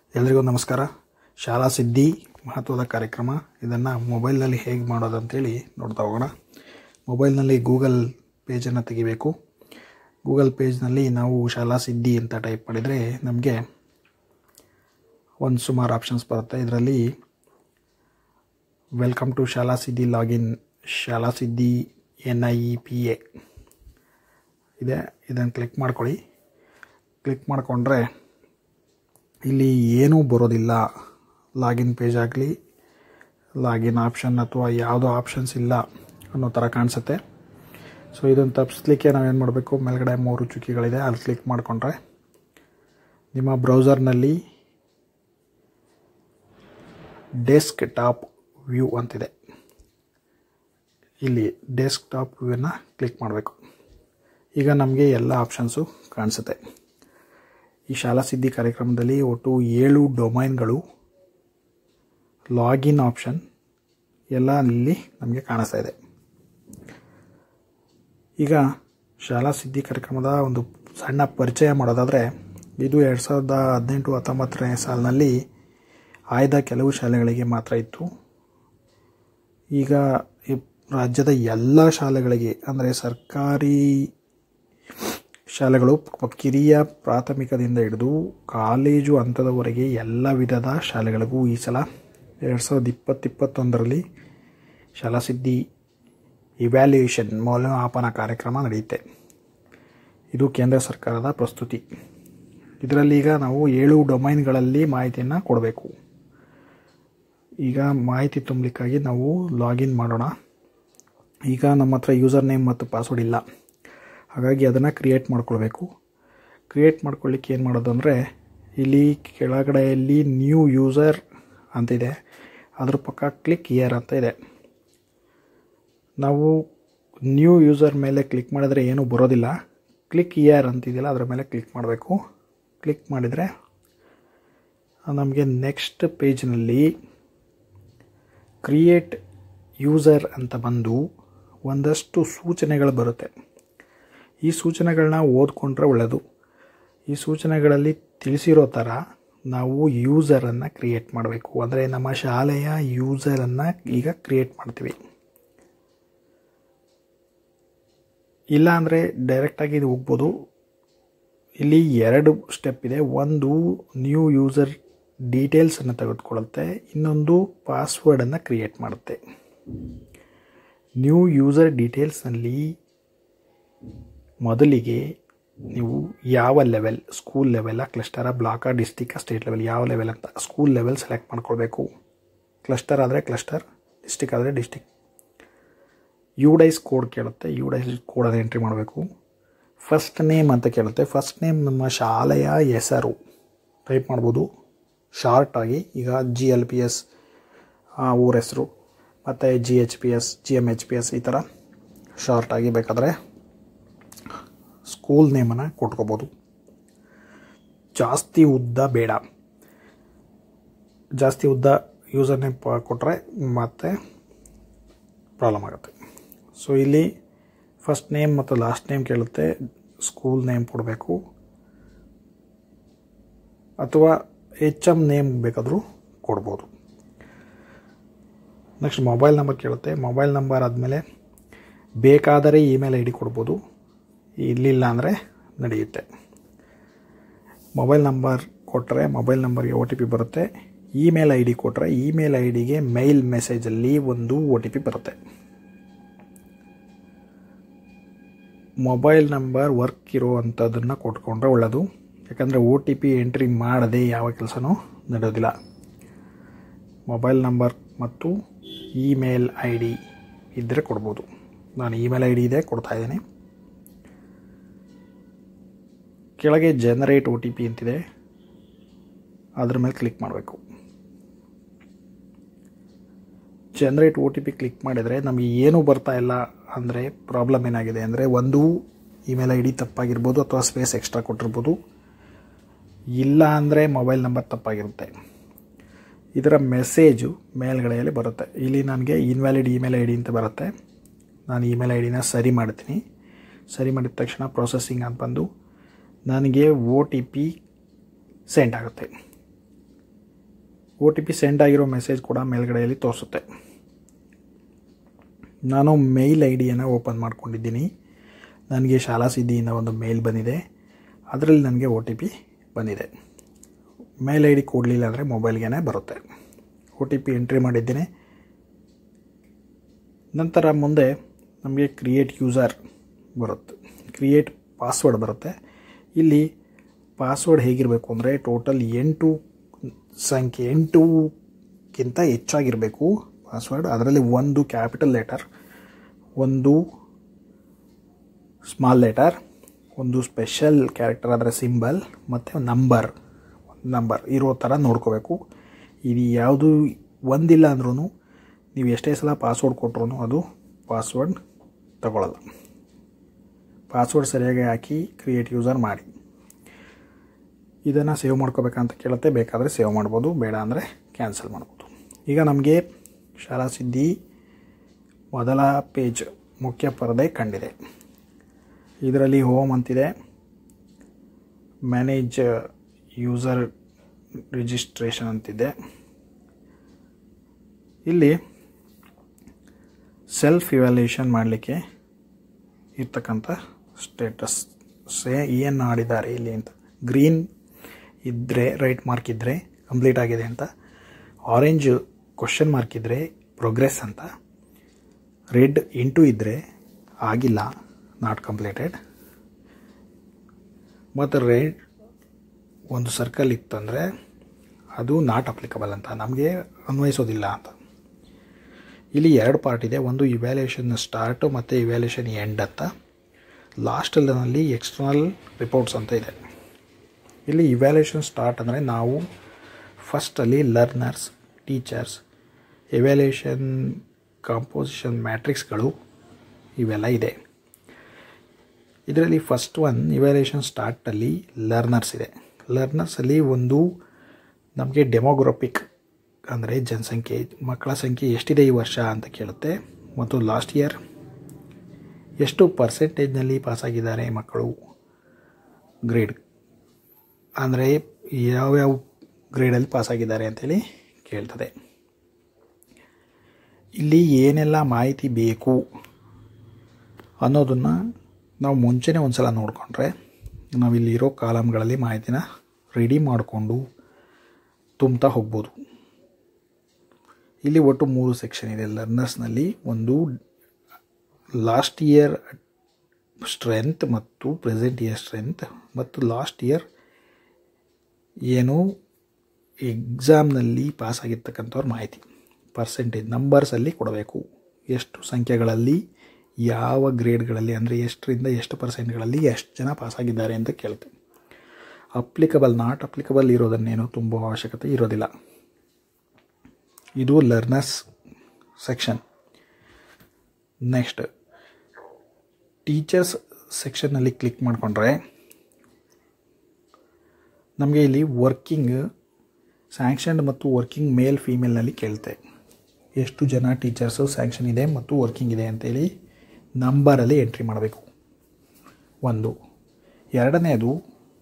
ಎಲ್ರಿಗೂ ನಮಸ್ಕಾರ ಶಾಲಾ ಸಿದ್ಧಿ ಮಹತ್ವದ ಕಾರ್ಯಕ್ರಮ ಇದನ್ನು ಮೊಬೈಲ್ನಲ್ಲಿ ಹೇಗೆ ಮಾಡೋದು ಅಂತೇಳಿ ನೋಡ್ತಾ ಹೋಗೋಣ ಮೊಬೈಲ್ನಲ್ಲಿ ಗೂಗಲ್ ಪೇಜನ್ನು ತೆಗಿಬೇಕು ಗೂಗಲ್ ಪೇಜ್ನಲ್ಲಿ ನಾವು ಶಾಲಾ ಸಿದ್ಧಿ ಅಂತ ಟೈಪ್ ಮಾಡಿದರೆ ನಮಗೆ ಒಂದು ಸುಮಾರು ಆಪ್ಷನ್ಸ್ ಬರುತ್ತೆ ಇದರಲ್ಲಿ ವೆಲ್ಕಮ್ ಟು ಶಾಲಾ ಸಿದ್ಧಿ login Shala Siddhi N I E P A ಇದೆ ಇದನ್ನು ಕ್ಲಿಕ್ ಮಾಡ್ಕೊಳ್ಳಿ ಕ್ಲಿಕ್ ಮಾಡಿಕೊಂಡ್ರೆ ಇಲ್ಲಿ ಏನೂ ಬರೋದಿಲ್ಲ ಲಾಗಿನ್ ಪೇಜ್ ಆಗಲಿ ಲಾಗಿನ್ ಆಪ್ಷನ್ ಅಥವಾ ಯಾವುದೋ ಆಪ್ಷನ್ಸ್ ಇಲ್ಲ ಅನ್ನೋ ಥರ ಕಾಣಿಸುತ್ತೆ ಸೊ ಇದನ್ನು ತಪ್ಪಿಸ್ಲಿಕ್ಕೆ ನಾವೇನು ಮಾಡಬೇಕು ಮೇಲ್ಗಡೆ ಮೂರು ಚುಕ್ಕಿಗಳಿದೆ ಅಲ್ಲಿ ಕ್ಲಿಕ್ ಮಾಡಿಕೊಂಡ್ರೆ ನಿಮ್ಮ ಬ್ರೌಸರ್ನಲ್ಲಿ ಡೆಸ್ಕ್ ಟಾಪ್ ವ್ಯೂ ಅಂತಿದೆ ಇಲ್ಲಿ ಡೆಸ್ಕ್ ಟಾಪ್ ವ್ಯೂವನ್ನು ಕ್ಲಿಕ್ ಮಾಡಬೇಕು ಈಗ ನಮಗೆ ಎಲ್ಲ ಆಪ್ಷನ್ಸು ಕಾಣಿಸುತ್ತೆ ಈ ಶಾಲಾ ಸಿದ್ಧಿ ಕಾರ್ಯಕ್ರಮದಲ್ಲಿ ಒಟ್ಟು ಏಳು ಡೊಮೈನ್ಗಳು ಲಾಗಿನ್ ಆಪ್ಷನ್ ಎಲ್ಲ ಇಲ್ಲಿ ನಮಗೆ ಕಾಣಿಸ್ತಾ ಇದೆ ಈಗ ಶಾಲಾ ಸಿದ್ಧಿ ಕಾರ್ಯಕ್ರಮದ ಒಂದು ಸಣ್ಣ ಪರಿಚಯ ಮಾಡೋದಾದರೆ ಇದು ಎರಡು ಸಾವಿರದ ಹದಿನೆಂಟು ಹತ್ತೊಂಬತ್ತನೇ ಸಾಲಿನಲ್ಲಿ ಆಯ್ದ ಕೆಲವು ಶಾಲೆಗಳಿಗೆ ಮಾತ್ರ ಇತ್ತು ಈಗ ಈ ರಾಜ್ಯದ ಎಲ್ಲ ಶಾಲೆಗಳಿಗೆ ಅಂದರೆ ಸರ್ಕಾರಿ ಶಾಲೆಗಳು ಪ- ಕಿರಿಯ ಪ್ರಾಥಮಿಕದಿಂದ ಹಿಡಿದು ಕಾಲೇಜು ಹಂತದವರೆಗೆ ಎಲ್ಲ ವಿಧದ ಶಾಲೆಗಳಿಗೂ ಈ ಸಲ ಎರಡು ಸಾವಿರದ ಇಪ್ಪತ್ತು ಇಪ್ಪತ್ತೊಂದರಲ್ಲಿ ಶಾಲಾ ಸಿದ್ಧಿ ಇವ್ಯಾಲ್ಯೂಯೇಷನ್ ಮೌಲ್ಯಮಾಪನ ಕಾರ್ಯಕ್ರಮ ನಡೆಯುತ್ತೆ ಇದು ಕೇಂದ್ರ ಸರ್ಕಾರದ ಪ್ರಸ್ತುತಿ ಇದರಲ್ಲಿ ಈಗ ನಾವು ಏಳು ಡೊಮೈನ್ಗಳಲ್ಲಿ ಮಾಹಿತಿಯನ್ನು ಕೊಡಬೇಕು ಈಗ ಮಾಹಿತಿ ತುಂಬಲಿಕ್ಕಾಗಿ ನಾವು ಲಾಗಿನ್ ಮಾಡೋಣ ಈಗ ನಮ್ಮ ಹತ್ರ ಯೂಸರ್ ನೇಮ್ ಮತ್ತು ಪಾಸ್ವರ್ಡ್ ಇಲ್ಲ ಹಾಗಾಗಿ ಅದನ್ನು ಕ್ರಿಯೇಟ್ ಮಾಡ್ಕೊಳ್ಬೇಕು ಕ್ರಿಯೇಟ್ ಮಾಡ್ಕೊಳ್ಳಿಕ್ಕೆ ಏನು ಮಾಡೋದು ಅಂದರೆ ಇಲ್ಲಿ ಕೆಳಗಡೆಯಲ್ಲಿ ನ್ಯೂ ಯೂಸರ್ ಅಂತಿದೆ ಅದ್ರ ಪಕ್ಕ ಕ್ಲಿಕ್ ಇಯರ್ ಅಂತ ಇದೆ ನಾವು ನ್ಯೂ ಯೂಸರ್ ಮೇಲೆ ಕ್ಲಿಕ್ ಮಾಡಿದರೆ ಏನೂ ಬರೋದಿಲ್ಲ ಕ್ಲಿಕ್ ಇಯರ್ ಅಂತಿದೆಯಲ್ಲ ಅದರ ಮೇಲೆ ಕ್ಲಿಕ್ ಮಾಡಬೇಕು ಕ್ಲಿಕ್ ಮಾಡಿದರೆ ನಮಗೆ ನೆಕ್ಸ್ಟ್ ಪೇಜ್ನಲ್ಲಿ ಕ್ರಿಯೇಟ್ ಯೂಸರ್ ಅಂತ ಬಂದು ಒಂದಷ್ಟು ಸೂಚನೆಗಳು ಬರುತ್ತೆ ಈ ಸೂಚನೆಗಳನ್ನ ಓದ್ಕೊಂಡ್ರೆ ಒಳ್ಳೆಯದು ಈ ಸೂಚನೆಗಳಲ್ಲಿ ತಿಳಿಸಿರೋ ಥರ ನಾವು ಯೂಸರನ್ನು ಕ್ರಿಯೇಟ್ ಮಾಡಬೇಕು ಅಂದರೆ ನಮ್ಮ ಶಾಲೆಯ ಯೂಸರನ್ನು ಈಗ ಕ್ರಿಯೇಟ್ ಮಾಡ್ತೀವಿ ಇಲ್ಲ ಅಂದರೆ ಡೈರೆಕ್ಟಾಗಿ ಇದು ಹೋಗ್ಬೋದು ಇಲ್ಲಿ ಎರಡು ಸ್ಟೆಪ್ ಇದೆ ಒಂದು ನ್ಯೂ ಯೂಸರ್ ಡೀಟೇಲ್ಸನ್ನು ತೆಗೆದುಕೊಳ್ಳುತ್ತೆ ಇನ್ನೊಂದು ಪಾಸ್ವರ್ಡನ್ನು ಕ್ರಿಯೇಟ್ ಮಾಡುತ್ತೆ ನ್ಯೂ ಯೂಸರ್ ಡೀಟೇಲ್ಸ್ನಲ್ಲಿ ಮೊದಲಿಗೆ ನೀವು ಯಾವ ಲೆವೆಲ್ ಸ್ಕೂಲ್ ಲೆವೆಲ್ಲ ಕ್ಲಸ್ಟರ ಬ್ಲಾಕ ಡಿಸ್ಟಿಕ್ ಸ್ಟೇಟ್ ಲೆವೆಲ್ ಯಾವ ಲೆವೆಲ್ ಅಂತ ಸ್ಕೂಲ್ ಲೆವೆಲ್ ಸೆಲೆಕ್ಟ್ ಮಾಡ್ಕೊಳ್ಬೇಕು ಕ್ಲಸ್ಟರ್ ಆದರೆ ಕ್ಲಸ್ಟರ್ ಡಿಸ್ಟಿಕ್ ಆದರೆ ಡಿಸ್ಟಿಕ್ ಯು ಡೈಸ್ ಕೋಡ್ ಕೇಳುತ್ತೆ ಯು ಡೈಸ್ ಕೋಡನ್ನು ಎಂಟ್ರಿ ಮಾಡಬೇಕು ಫಸ್ಟ್ ನೇಮ್ ಅಂತ ಕೇಳುತ್ತೆ ಫಸ್ಟ್ ನೇಮ್ ನಮ್ಮ ಶಾಲೆಯ ಹೆಸರು ಟೈಪ್ ಮಾಡ್ಬೋದು ಶಾರ್ಟಾಗಿ ಈಗ ಜಿ ಎಲ್ ಪಿ ಎಸ್ ಊರ ಹೆಸರು ಮತ್ತು G H P S G M H P S ಈ ಥರ ಶಾರ್ಟಾಗಿ ಬೇಕಾದರೆ ಸ್ಕೂಲ್ ನೇಮನ್ನು ಕೊಟ್ಕೋಬೋದು ಜಾಸ್ತಿ ಉದ್ದ ಬೇಡ ಜಾಸ್ತಿ ಉದ್ದ ಯೂಸರ್ ನೇಮ್ ಕೊಟ್ಟರೆ ಮತ್ತೆ ಪ್ರಾಬ್ಲಮ್ ಆಗುತ್ತೆ ಸೊ ಇಲ್ಲಿ ಫಸ್ಟ್ ನೇಮ್ ಮತ್ತು ಲಾಸ್ಟ್ ನೇಮ್ ಕೇಳುತ್ತೆ ಸ್ಕೂಲ್ ನೇಮ್ ಕೊಡಬೇಕು ಅಥವಾ ಎಚ್ ಎಮ್ ನೇಮ್ ಬೇಕಾದರೂ ಕೊಡ್ಬೋದು ನೆಕ್ಸ್ಟ್ ಮೊಬೈಲ್ ನಂಬರ್ ಕೇಳುತ್ತೆ ಮೊಬೈಲ್ ನಂಬರ್ ಆದಮೇಲೆ ಬೇಕಾದರೆ ಇಮೇಲ್ ಐ ಡಿ ಕೊಡ್ಬೋದು ಇರಲಿಲ್ಲ ಅಂದರೆ ನಡೆಯುತ್ತೆ ಮೊಬೈಲ್ ನಂಬರ್ ಕೊಟ್ಟರೆ ಮೊಬೈಲ್ ನಂಬರ್ಗೆ ಒ ಟಿ ಪಿ ಬರುತ್ತೆ ಇಮೇಲ್ ಐ ಡಿ ಕೊಟ್ಟರೆ ಇಮೇಲ್ ಐ ಡಿಗೆ ಮೇಲ್ ಮೆಸೇಜಲ್ಲಿ ಒಂದು ಒ ಟಿ ಪಿ ಬರುತ್ತೆ ಮೊಬೈಲ್ ನಂಬರ್ ವರ್ಕ್ ಇರೋ ಅಂಥದ್ದನ್ನು ಕೊಟ್ಕೊಂಡ್ರೆ ಒಳ್ಳೆಯದು ಯಾಕಂದರೆ ಒ ಟಿ ಪಿ ಎಂಟ್ರಿ ಮಾಡದೆ ಯಾವ ಕೆಲಸನೂ ನಡೆಯೋದಿಲ್ಲ ಮೊಬೈಲ್ ನಂಬರ್ ಮತ್ತು ಇಮೇಲ್ ಐ ಡಿ ಇದ್ದರೆ ಕೊಡ್ಬೋದು ನಾನು ಇಮೇಲ್ ಐ ಡಿ ಇದೆ ಕೊಡ್ತಾ ಇದ್ದೀನಿ ಕೆಳಗೆ ಜನರೇಟ್ ಒ ಟಿ ಪಿ ಅಂತಿದೆ ಅದ್ರ ಮೇಲೆ ಕ್ಲಿಕ್ ಮಾಡಬೇಕು generate O T P click ಮಾಡಿದರೆ ನಮಗೆ ಏನೂ ಬರ್ತಾ ಇಲ್ಲ ಅಂದರೆ ಪ್ರಾಬ್ಲಮ್ ಏನಾಗಿದೆ ಅಂದರೆ ಒಂದು ಇಮೇಲ್ ಐ ಡಿ ತಪ್ಪಾಗಿರ್ಬೋದು ಅಥವಾ ಸ್ಪೇಸ್ ಎಕ್ಸ್ಟ್ರಾ ಕೊಟ್ಟಿರ್ಬೋದು ಇಲ್ಲ ಅಂದರೆ ಮೊಬೈಲ್ ನಂಬರ್ ತಪ್ಪಾಗಿರುತ್ತೆ ಇದರ ಮೆಸೇಜು ಮೇಲ್ಗಡೆಯಲ್ಲಿ ಬರುತ್ತೆ ಇಲ್ಲಿ ನನಗೆ ಇನ್ವ್ಯಾಲಿಡ್ ಇಮೇಲ್ ಐ ಡಿ ಅಂತ ಬರುತ್ತೆ ನಾನು ಇಮೇಲ್ ಐ ಡಿನ ಸರಿ ಮಾಡ್ತೀನಿ ಸರಿ ಮಾಡಿದ ತಕ್ಷಣ ಪ್ರೊಸೆಸಿಂಗ್ ಅಂತ ಬಂದು ನನಗೆ ಒ ಟಿ ಪಿ ಸೆಂಡ್ ಆಗುತ್ತೆ ಒ ಟಿ ಪಿ ಸೆಂಡ್ ಆಗಿರೋ ಮೆಸೇಜ್ ಕೂಡ ಮೇಲ್ಗಡೆಯಲ್ಲಿ ತೋರಿಸುತ್ತೆ ನಾನು ಮೇಲ್ ಐ ಡಿಯನ್ನು ಓಪನ್ ಮಾಡ್ಕೊಂಡಿದ್ದೀನಿ ನನಗೆ ಶಾಲಾ ಸಿದ್ಧಿಯಿಂದ ಒಂದು ಮೇಲ್ ಬಂದಿದೆ ಅದರಲ್ಲಿ ನನಗೆ ಒ ಟಿ ಪಿ ಬಂದಿದೆ ಮೇಲ್ ಐ ಡಿ ಕೊಡಲಿಲ್ಲ ಅಂದರೆ ಮೊಬೈಲ್ಗೆ ಬರುತ್ತೆ ಒ ಟಿ ಪಿ ಎಂಟ್ರಿ ಮಾಡಿದ್ದೀನಿ ನಂತರ ಮುಂದೆ ನಮಗೆ ಕ್ರಿಯೇಟ್ ಯೂಸರ್ ಬರುತ್ತೆ ಕ್ರಿಯೇಟ್ ಪಾಸ್ವರ್ಡ್ ಬರುತ್ತೆ ಇಲ್ಲಿ ಪಾಸ್ವರ್ಡ್ ಹೇಗಿರಬೇಕು ಅಂದರೆ ಟೋಟಲ್ ಎಂಟು ಸಂಖ್ಯೆ ಎಂಟುಕ್ಕಿಂತ ಹೆಚ್ಚಾಗಿರಬೇಕು ಪಾಸ್ವರ್ಡ್ ಅದರಲ್ಲಿ ಒಂದು ಕ್ಯಾಪಿಟಲ್ ಲೆಟರ್ ಒಂದು ಸ್ಮಾಲ್ ಲೆಟರ್ ಒಂದು ಸ್ಪೆಷಲ್ ಕ್ಯಾರೆಕ್ಟರ್ ಅದರ ಸಿಂಬಲ್ ಮತ್ತು ನಂಬರ್ ನಂಬರ್ ಇರೋ ಥರ ನೋಡ್ಕೋಬೇಕು ಇದು ಯಾವುದು ಒಂದಿಲ್ಲ ಅಂದ್ರೂ ನೀವು ಎಷ್ಟೇ ಸಲ ಪಾಸ್ವರ್ಡ್ ಕೊಟ್ರು ಅದು ಪಾಸ್ವರ್ಡ್ ತಗೊಳ್ಳಲ್ಲ ಪಾಸ್ವರ್ಡ್ ಸರಿಯಾಗಿ ಹಾಕಿ ಕ್ರಿಯೇಟ್ ಯೂಸರ್ ಮಾಡಿ ಇದನ್ನು ಸೇವ್ ಮಾಡ್ಕೋಬೇಕಂತ ಕೇಳುತ್ತೆ ಬೇಕಾದರೆ ಸೇವ್ ಮಾಡ್ಬೋದು ಬೇಡ ಅಂದರೆ ಕ್ಯಾನ್ಸಲ್ ಮಾಡ್ಬೋದು ಈಗ ನಮಗೆ ಶಾಲಾ ಸಿದ್ಧಿ ಮೊದಲ ಪೇಜ್ ಮುಖ್ಯ ಪರದೆ ಕಂಡಿದೆ ಇದರಲ್ಲಿ ಹೋಮ್ ಅಂತಿದೆ ಮ್ಯಾನೇಜ್ ಯೂಸರ್ ರಿಜಿಸ್ಟ್ರೇಷನ್ ಅಂತಿದೆ ಇಲ್ಲಿ ಸೆಲ್ಫ್ ಇವ್ಯಾಲ್ಯೂಯೇಷನ್ ಮಾಡಲಿಕ್ಕೆ ಇರ್ತಕ್ಕಂಥ ಸ್ಟೇಟಸ್ ಸೇ ಏನು ಆಡಿದ್ದಾರೆ ಇಲ್ಲಿ ಅಂತ ಗ್ರೀನ್ ಇದ್ದರೆ ರೈಟ್ ಮಾರ್ಕ್ ಇದ್ದರೆ ಕಂಪ್ಲೀಟ್ ಆಗಿದೆ ಅಂತ ಆರೆಂಜ್ ಕ್ವಶನ್ ಮಾರ್ಕ್ ಇದ್ದರೆ ಪ್ರೋಗ್ರೆಸ್ ಅಂತ ರೆಡ್ ಇಂಟು ಇದ್ದರೆ ಆಗಿಲ್ಲ ನಾಟ್ ಕಂಪ್ಲೀಟೆಡ್ ಮತ್ತು ರೆಡ್ ಒಂದು ಸರ್ಕಲ್ ಇತ್ತಂದರೆ ಅದು ನಾಟ್ ಅಪ್ಲಿಕಬಲ್ ಅಂತ ನಮಗೆ ಅನ್ವಯಿಸೋದಿಲ್ಲ ಅಂತ ಇಲ್ಲಿ ಎರಡು ಪಾರ್ಟ್ ಇದೆ ಒಂದು ಇವ್ಯಾಲ್ಯೂಯೇಷನ್ ಸ್ಟಾರ್ಟು ಮತ್ತು ಇವ್ಯಾಲ್ಯೂಯೇಷನ್ ಎಂಡ್ ಅಂತ ಲಾಸ್ಟಲ್ಲಿ ಎಕ್ಸ್ಟರ್ನಲ್ ರಿಪೋರ್ಟ್ಸ್ ಅಂತ ಇದೆ ಇಲ್ಲಿ ಇವ್ಯಾಲ್ಯೂಯೇಷನ್ ಸ್ಟಾರ್ಟ್ ಅಂದರೆ ನಾವು ಫಸ್ಟಲ್ಲಿ ಲರ್ನರ್ಸ್ ಟೀಚರ್ಸ್ ಎವ್ಯಾಲ್ಯೂಯೇಷನ್ ಕಾಂಪೋಸಿಷನ್ ಮ್ಯಾಟ್ರಿಕ್ಸ್ಗಳು ಇವೆಲ್ಲ ಇದೆ ಇದರಲ್ಲಿ ಫಸ್ಟ್ ಒನ್ ಇವ್ಯಾಲ್ಯೂಯೇಷನ್ ಸ್ಟಾರ್ಟಲ್ಲಿ ಲರ್ನರ್ಸ್ ಇದೆ ಲರ್ನರ್ಸಲ್ಲಿ ಒಂದು ನಮಗೆ ಡೆಮೋಗ್ರಫಿಕ್ ಅಂದರೆ ಜನಸಂಖ್ಯೆ ಮಕ್ಕಳ ಸಂಖ್ಯೆ ಎಷ್ಟಿದೆ ಈ ವರ್ಷ ಅಂತ ಕೇಳುತ್ತೆ ಮತ್ತು ಲಾಸ್ಟ್ ಇಯರ್ ಎಷ್ಟು ಪರ್ಸೆಂಟೇಜ್ನಲ್ಲಿ ಪಾಸಾಗಿದ್ದಾರೆ ಮಕ್ಕಳು ಗ್ರೇಡ್ ಅಂದರೆ ಯಾವ್ಯಾವ ಗ್ರೇಡಲ್ಲಿ ಪಾಸಾಗಿದ್ದಾರೆ ಅಂತೇಳಿ ಕೇಳ್ತದೆ ಇಲ್ಲಿ ಏನೆಲ್ಲ ಮಾಹಿತಿ ಬೇಕು ಅನ್ನೋದನ್ನು ನಾವು ಮುಂಚೆನೇ ಒಂದು ಸಲ ನೋಡಿಕೊಂಡ್ರೆ ನಾವಿಲ್ಲಿರೋ ಕಾಲಮ್ಗಳಲ್ಲಿ ಮಾಹಿತಿನ ರೆಡಿ ಮಾಡಿಕೊಂಡು ತುಂಬ್ತಾ ಹೋಗ್ಬೋದು ಇಲ್ಲಿ ಒಟ್ಟು ಮೂರು ಸೆಕ್ಷನ್ ಇದೆ ಲರ್ನರ್ಸ್ನಲ್ಲಿ ಒಂದು ಲಾಸ್ಟ್ ಇಯರ್ ಸ್ಟ್ರೆಂತ್ ಮತ್ತು ಪ್ರೆಸೆಂಟ್ ಇಯರ್ ಸ್ಟ್ರೆಂತ್ ಮತ್ತು ಲಾಸ್ಟ್ ಇಯರ್ ಏನು ಎಕ್ಸಾಮ್ನಲ್ಲಿ ಪಾಸ್ ಆಗಿರ್ತಕ್ಕಂಥವ್ರ ಮಾಹಿತಿ ಪರ್ಸೆಂಟೇಜ್ ನಂಬರ್ಸಲ್ಲಿ ಕೊಡಬೇಕು ಎಷ್ಟು ಸಂಖ್ಯೆಗಳಲ್ಲಿ ಯಾವ ಗ್ರೇಡ್ಗಳಲ್ಲಿ ಅಂದರೆ ಎಷ್ಟರಿಂದ ಎಷ್ಟು ಪರ್ಸೆಂಟ್ಗಳಲ್ಲಿ ಎಷ್ಟು ಜನ ಪಾಸಾಗಿದ್ದಾರೆ ಅಂತ ಕೇಳ್ತೀವಿ ಅಪ್ಲಿಕಬಲ್ ನಾಟ್ ಅಪ್ಲಿಕಬಲ್ ಇರೋದನ್ನೇನು ತುಂಬ ಅವಶ್ಯಕತೆ ಇರೋದಿಲ್ಲ ಇದು ಲರ್ನರ್ಸ್ ಸೆಕ್ಷನ್ ನೆಕ್ಸ್ಟ್ ಟೀಚರ್ಸ್ ಸೆಕ್ಷನ್ನಲ್ಲಿ ಕ್ಲಿಕ್ ಮಾಡಿಕೊಂಡ್ರೆ ನಮಗೆ ಇಲ್ಲಿ ವರ್ಕಿಂಗ್ ಸ್ಯಾಂಕ್ಷನ್ಡ್ ಮತ್ತು ವರ್ಕಿಂಗ್ ಮೇಲ್ ಫೀಮೇಲ್ನಲ್ಲಿ ಕೇಳುತ್ತೆ ಎಷ್ಟು ಜನ ಟೀಚರ್ಸು ಸ್ಯಾಂಕ್ಷನ್ ಇದೆ ಮತ್ತು ವರ್ಕಿಂಗ್ ಇದೆ ಅಂತೇಳಿ ನಂಬರಲ್ಲಿ ಎಂಟ್ರಿ ಮಾಡಬೇಕು ಒಂದು ಎರಡನೇದು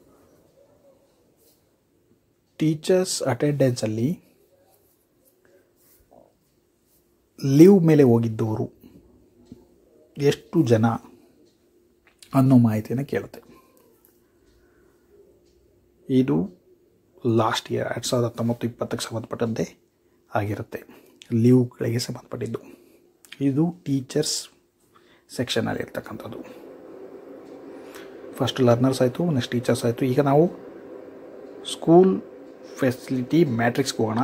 ಟೀಚರ್ಸ್ ಅಟೆಂಡೆನ್ಸಲ್ಲಿ ಲೀವ್ ಮೇಲೆ ಹೋಗಿದ್ದವರು ಎಷ್ಟು ಜನ ಅನ್ನೋ ಮಾಹಿತಿಯನ್ನು ಕೇಳುತ್ತೆ ಇದು ಲಾಸ್ಟ್ ಇಯರ್ ಎರಡು ಸಾವಿರದ ಹತ್ತೊಂಬತ್ತು ಇಪ್ಪತ್ತಕ್ಕೆ ಸಂಬಂಧಪಟ್ಟಂತೆ ಆಗಿರುತ್ತೆ ಲೀವ್ಗಳಿಗೆ ಸಂಬಂಧಪಟ್ಟಿದ್ದು ಇದು ಟೀಚರ್ಸ್ ಸೆಕ್ಷನಲ್ಲಿ ಇರ್ತಕ್ಕಂಥದ್ದು ಫಸ್ಟ್ ಲರ್ನರ್ಸ್ ಆಯಿತು ನೆಕ್ಸ್ಟ್ ಟೀಚರ್ಸ್ ಆಯಿತು ಈಗ ನಾವು ಸ್ಕೂಲ್ ಫೆಸಿಲಿಟಿ ಮ್ಯಾಟ್ರಿಕ್ಸ್ಗೆ ಹೋಗೋಣ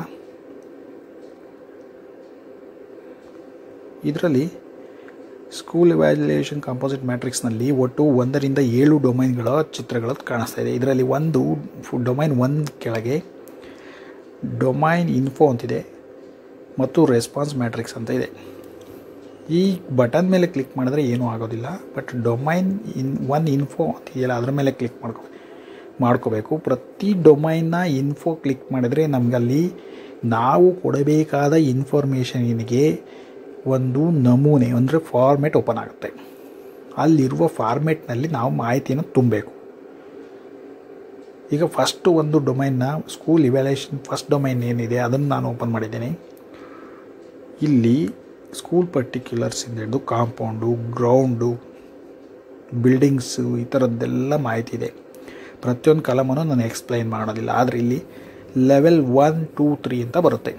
ಇದರಲ್ಲಿ ಸ್ಕೂಲ್ ಇವ್ಯಾಲ್ಯೂಯೇಷನ್ ಕಾಂಪೋಸಿಟ್ ಮ್ಯಾಟ್ರಿಕ್ಸ್ನಲ್ಲಿ ಒಟ್ಟು ಒಂದರಿಂದ ಏಳು ಡೊಮೈನ್ಗಳ ಚಿತ್ರಗಳು ಕಾಣಿಸ್ತಾ ಇದೆ ಇದರಲ್ಲಿ ಒಂದು ಡೊಮೈನ್ ಒನ್ ಕೆಳಗೆ ಡೊಮೈನ್ ಇನ್ಫೋ ಅಂತಿದೆ ಮತ್ತು ರೆಸ್ಪಾನ್ಸ್ ಮ್ಯಾಟ್ರಿಕ್ಸ್ ಅಂತ ಇದೆ ಈ ಬಟನ್ ಮೇಲೆ ಕ್ಲಿಕ್ ಮಾಡಿದ್ರೆ ಏನೂ ಆಗೋದಿಲ್ಲ but domain in one info ಅಂತಿದೆಯಲ್ಲ ಅದ್ರ ಮೇಲೆ ಕ್ಲಿಕ್ ಮಾಡ್ಕೊ ಮಾಡ್ಕೋಬೇಕು ಪ್ರತಿ ಡೊಮೈನ್ನ ಇನ್ಫೋ ಕ್ಲಿಕ್ ಮಾಡಿದರೆ ನಮಗಲ್ಲಿ ನಾವು ಕೊಡಬೇಕಾದ ಇನ್ಫಾರ್ಮೇಷನಿಗೆ ಒಂದು ನಮೂನೆ ಅಂದರೆ ಫಾರ್ಮೆಟ್ ಓಪನ್ ಆಗುತ್ತೆ ಅಲ್ಲಿರುವ ಫಾರ್ಮೆಟ್ನಲ್ಲಿ ನಾವು ಮಾಹಿತಿಯನ್ನು ತುಂಬಬೇಕು ಈಗ ಫಸ್ಟು ಒಂದು ಡೊಮೈನ್ನ ಸ್ಕೂಲ್ ಇವ್ಯಾಲ್ಯೂಯೇಷನ್ ಫಸ್ಟ್ ಡೊಮೈನ್ ಏನಿದೆ ಅದನ್ನು ನಾನು ಓಪನ್ ಮಾಡಿದ್ದೀನಿ ಇಲ್ಲಿ ಸ್ಕೂಲ್ ಪರ್ಟಿಕ್ಯುಲರ್ಸಿಂದ ಹಿಡಿದು ಕಾಂಪೌಂಡು ಗ್ರೌಂಡು ಬಿಲ್ಡಿಂಗ್ಸು ಈ ಥರದ್ದೆಲ್ಲ ಮಾಹಿತಿ ಇದೆ ಪ್ರತಿಯೊಂದು ಕಾಲಮನ್ನು ನಾನು ಎಕ್ಸ್ಪ್ಲೈನ್ ಮಾಡೋದಿಲ್ಲ ಆದರೆ ಇಲ್ಲಿ ಲೆವೆಲ್ ಒನ್ ಟೂ ತ್ರೀ ಅಂತ ಬರುತ್ತೆ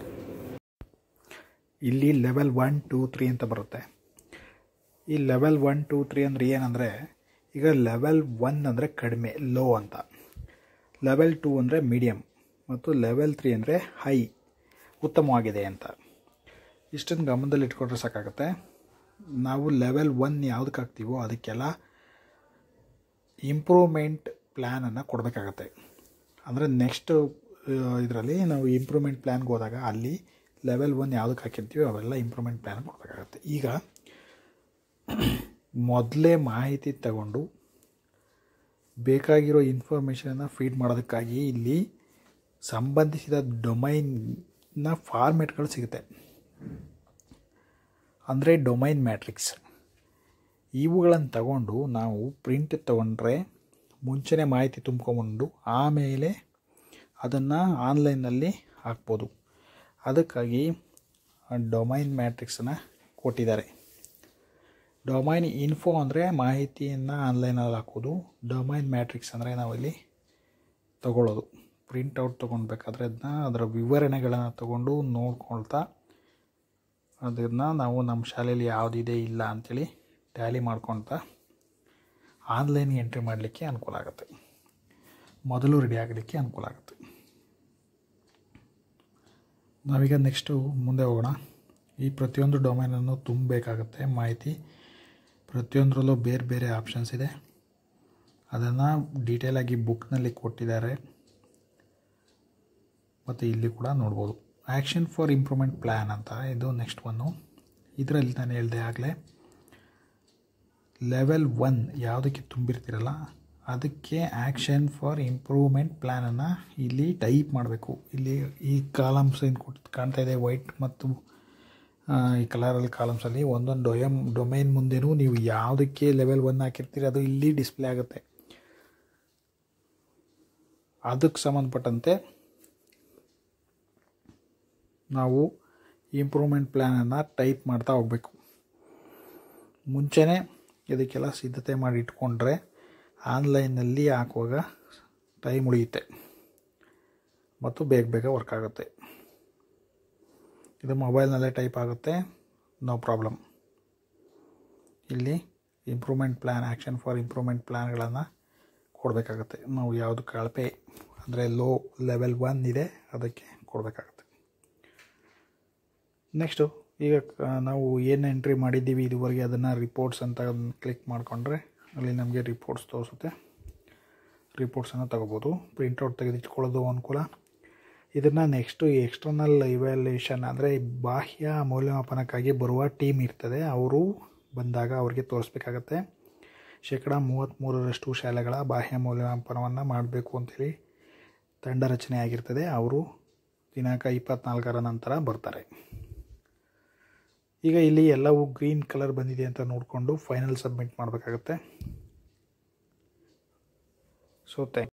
ಇಲ್ಲಿ ಲೆವೆಲ್ ಒನ್ ಟೂ ತ್ರೀ ಅಂತ ಬರುತ್ತೆ ಈ ಲೆವೆಲ್ ಒನ್ ಟೂ ತ್ರೀ ಅಂದರೆ ಏನಂದರೆ ಈಗ ಲೆವೆಲ್ ಒನ್ ಅಂದರೆ ಕಡಿಮೆ ಲೋ ಅಂತ ಲೆವೆಲ್ ಟೂ ಅಂದರೆ ಮೀಡಿಯಮ್ ಮತ್ತು ಲೆವೆಲ್ ತ್ರೀ ಅಂದರೆ ಹೈ ಉತ್ತಮವಾಗಿದೆ ಅಂತ ಇಷ್ಟನ್ನು ಗಮನದಲ್ಲಿ ಇಟ್ಕೊಂಡ್ರೆ ಸಾಕಾಗುತ್ತೆ ನಾವು ಲೆವೆಲ್ ಒನ್ ಯಾವುದಕ್ಕೆ ಹಾಕ್ತೀವೋ ಅದಕ್ಕೆಲ್ಲ ಇಂಪ್ರೂವ್ಮೆಂಟ್ ಪ್ಲ್ಯಾನನ್ನು ಕೊಡಬೇಕಾಗತ್ತೆ ಅಂದರೆ ನೆಕ್ಸ್ಟ್ ಇದರಲ್ಲಿ ನಾವು ಇಂಪ್ರೂವ್ಮೆಂಟ್ ಪ್ಲ್ಯಾನ್ಗೆ ಹೋದಾಗ ಅಲ್ಲಿ ಲೆವೆಲ್ ಒನ್ ಯಾವುದಕ್ಕೆ ಹಾಕಿರ್ತೀವೋ ಅವೆಲ್ಲ ಇಂಪ್ರೂವ್ಮೆಂಟ್ ಪ್ಲ್ಯಾನ್ ಕೊಡಬೇಕಾಗತ್ತೆ ಈಗ ಮೊದಲೇ ಮಾಹಿತಿ ತಗೊಂಡು ಬೇಕಾಗಿರೋ ಇನ್ಫಾರ್ಮೇಷನನ್ನು ಫೀಡ್ ಮಾಡೋದಕ್ಕಾಗಿ ಇಲ್ಲಿ ಸಂಬಂಧಿಸಿದ ಡೊಮೈನ್ನ ಫಾರ್ಮೆಟ್ಗಳು ಸಿಗುತ್ತೆ ಅಂದರೆ ಡೊಮೈನ್ ಮ್ಯಾಟ್ರಿಕ್ಸ್ ಇವುಗಳನ್ನು ತಗೊಂಡು ನಾವು ಪ್ರಿಂಟ್ ತಗೊಂಡ್ರೆ ಮುಂಚೆನೇ ಮಾಹಿತಿ ತುಂಬ್ಕೊಂಬಂದು ಆಮೇಲೆ ಅದನ್ನು ಆನ್ಲೈನಲ್ಲಿ ಹಾಕ್ಬೋದು ಅದಕ್ಕಾಗಿ ಡೊಮೈನ್ ಮ್ಯಾಟ್ರಿಕ್ಸನ್ನು ಕೊಟ್ಟಿದ್ದಾರೆ ಡೊಮೈನ್ ಇನ್ಫೋ ಅಂದರೆ ಮಾಹಿತಿಯನ್ನು ಆನ್ಲೈನಲ್ಲಿ ಹಾಕೋದು ಡೊಮೈನ್ ಮ್ಯಾಟ್ರಿಕ್ಸ್ ಅಂದರೆ ನಾವಿಲ್ಲಿ ತಗೊಳ್ಳೋದು ಪ್ರಿಂಟೌಟ್ ತೊಗೊಳ್ಬೇಕಾದ್ರೆ ಅದನ್ನ ಅದರ ವಿವರಣೆಗಳನ್ನು ತಗೊಂಡು ನೋಡ್ಕೊಳ್ತಾ ಅದನ್ನು ನಾವು ನಮ್ಮ ಶಾಲೆಯಲ್ಲಿ ಯಾವುದಿದೆ ಇಲ್ಲ ಅಂಥೇಳಿ ಟ್ಯಾಲಿ ಮಾಡ್ಕೊಳ್ತಾ ಆನ್ಲೈನ್ ಎಂಟ್ರಿ ಮಾಡಲಿಕ್ಕೆ ಅನುಕೂಲ ಆಗುತ್ತೆ ಮೊದಲು ರೆಡಿ ಆಗಲಿಕ್ಕೆ ಅನುಕೂಲ ಆಗುತ್ತೆ ನಾವೀಗ ನೆಕ್ಸ್ಟು ಮುಂದೆ ಹೋಗೋಣ ಈ ಪ್ರತಿಯೊಂದು ಡೊಮೈನನ್ನು ತುಂಬಬೇಕಾಗತ್ತೆ ಮಾಹಿತಿ ಪ್ರತಿಯೊಂದರಲ್ಲೂ ಬೇರೆ ಬೇರೆ ಆಪ್ಷನ್ಸ್ ಇದೆ ಅದನ್ನು ಡೀಟೇಲಾಗಿ ಬುಕ್ನಲ್ಲಿ ಕೊಟ್ಟಿದ್ದಾರೆ ಮತ್ತು ಇಲ್ಲಿ ಕೂಡ ನೋಡ್ಬೋದು ಆ್ಯಕ್ಷನ್ ಫಾರ್ ಇಂಪ್ರೂವ್ಮೆಂಟ್ ಪ್ಲ್ಯಾನ್ ಅಂತ ಇದು ನೆಕ್ಸ್ಟ್ ಒನ್ನು ಇದರಲ್ಲಿ ನಾನು ಹೇಳಿದೆ ಆಗಲೇ ಲೆವೆಲ್ ಒನ್ ಯಾವುದಕ್ಕೆ ತುಂಬಿರ್ತೀರಲ್ಲ ಅದಕ್ಕೆ ಆ್ಯಕ್ಷನ್ ಫಾರ್ ಇಂಪ್ರೂವ್ಮೆಂಟ್ ಪ್ಲ್ಯಾನನ್ನು ಇಲ್ಲಿ ಟೈಪ್ ಮಾಡಬೇಕು ಇಲ್ಲಿ ಈ ಕಾಲಮ್ಸ್ ಏನು ಕೊಟ್ಟು ಕಾಣ್ತಾ ಇದೆ ವೈಟ್ ಮತ್ತು ಈ ಕಲರಲ್ಲಿ ಕಾಲಮ್ಸಲ್ಲಿ ಒಂದೊಂದು ಡೊಯಮ್ ಡೊಮೈನ್ ಮುಂದೆನೂ ನೀವು ಯಾವುದಕ್ಕೆ ಲೆವೆಲ್ ಒನ್ ಹಾಕಿರ್ತೀರಿ ಅದು ಇಲ್ಲಿ ಡಿಸ್ಪ್ಲೇ ಆಗುತ್ತೆ ಅದಕ್ಕೆ ಸಂಬಂಧಪಟ್ಟಂತೆ ನಾವು ಇಂಪ್ರೂವ್ಮೆಂಟ್ ಪ್ಲ್ಯಾನನ್ನು ಟೈಪ್ ಮಾಡ್ತಾ ಹೋಗಬೇಕು ಮುಂಚೆನೇ ಇದಕ್ಕೆಲ್ಲ ಸಿದ್ಧತೆ ಮಾಡಿ ಇಟ್ಕೊಂಡ್ರೆ ಆನ್ಲೈನಲ್ಲಿ ಹಾಕುವಾಗ ಟೈಮ್ ಉಳಿಯುತ್ತೆ ಮತ್ತು ಬೇಗ ಬೇಗ ವರ್ಕ್ ಆಗುತ್ತೆ ಇದು ಮೊಬೈಲ್ನಲ್ಲೇ ಟೈಪ್ ಆಗುತ್ತೆ ನೋ ಪ್ರಾಬ್ಲಮ್ ಇಲ್ಲಿ improvement plan action for improvement ಪ್ಲ್ಯಾನ್ಗಳನ್ನು ಕೊಡಬೇಕಾಗತ್ತೆ ನಾವು ಯಾವುದು ಕಳಪೆ ಅಂದರೆ ಲೋ ಲೆವೆಲ್ ಒನ್ ಇದೆ ಅದಕ್ಕೆ ಕೊಡಬೇಕಾಗತ್ತೆ ನೆಕ್ಸ್ಟು ಈಗ ನಾವು ಏನು ಎಂಟ್ರಿ ಮಾಡಿದ್ದೀವಿ ಇದುವರೆಗೆ ಅದನ್ನು ರಿಪೋರ್ಟ್ಸ್ ಅಂತ ಕ್ಲಿಕ್ ಮಾಡಿಕೊಂಡ್ರೆ ಅಲ್ಲಿ ನಮಗೆ ರಿಪೋರ್ಟ್ಸ್ ತೋರಿಸುತ್ತೆ ರಿಪೋರ್ಟ್ಸನ್ನು ತಗೋಬೋದು ಪ್ರಿಂಟೌಟ್ ತೆಗೆದಿಟ್ಕೊಳ್ಳೋದು ಅನುಕೂಲ ಇದನ್ನು ನೆಕ್ಸ್ಟು ಎಕ್ಸ್ಟರ್ನಲ್ ಇವ್ಯಾಲ್ಯೂಷನ್ ಅಂದರೆ ಬಾಹ್ಯ ಮೌಲ್ಯಮಾಪನಕ್ಕಾಗಿ ಬರುವ ಟೀಮ್ ಇರ್ತದೆ ಅವರು ಬಂದಾಗ ಅವ್ರಿಗೆ ತೋರಿಸ್ಬೇಕಾಗತ್ತೆ ಶೇಕಡ ಮೂವತ್ತ್ಮೂರರಷ್ಟು ಶಾಲೆಗಳ ಬಾಹ್ಯ ಮೌಲ್ಯಮಾಪನವನ್ನು ಮಾಡಬೇಕು ಅಂಥೇಳಿ ತಂಡ ರಚನೆ ಆಗಿರ್ತದೆ ಅವರು ದಿನಾಂಕ ಇಪ್ಪತ್ನಾಲ್ಕರ ನಂತರ ಬರ್ತಾರೆ ಈಗ ಇಲ್ಲಿ ಎಲ್ಲವೂ ಗ್ರೀನ್ ಕಲರ್ ಬಂದಿದೆ ಅಂತ ನೋಡಿಕೊಂಡು ಫೈನಲ್ ಸಬ್ಮಿಟ್ ಮಾಡಬೇಕಾಗತ್ತೆ ಸೊ ಥ್ಯಾಂಕ್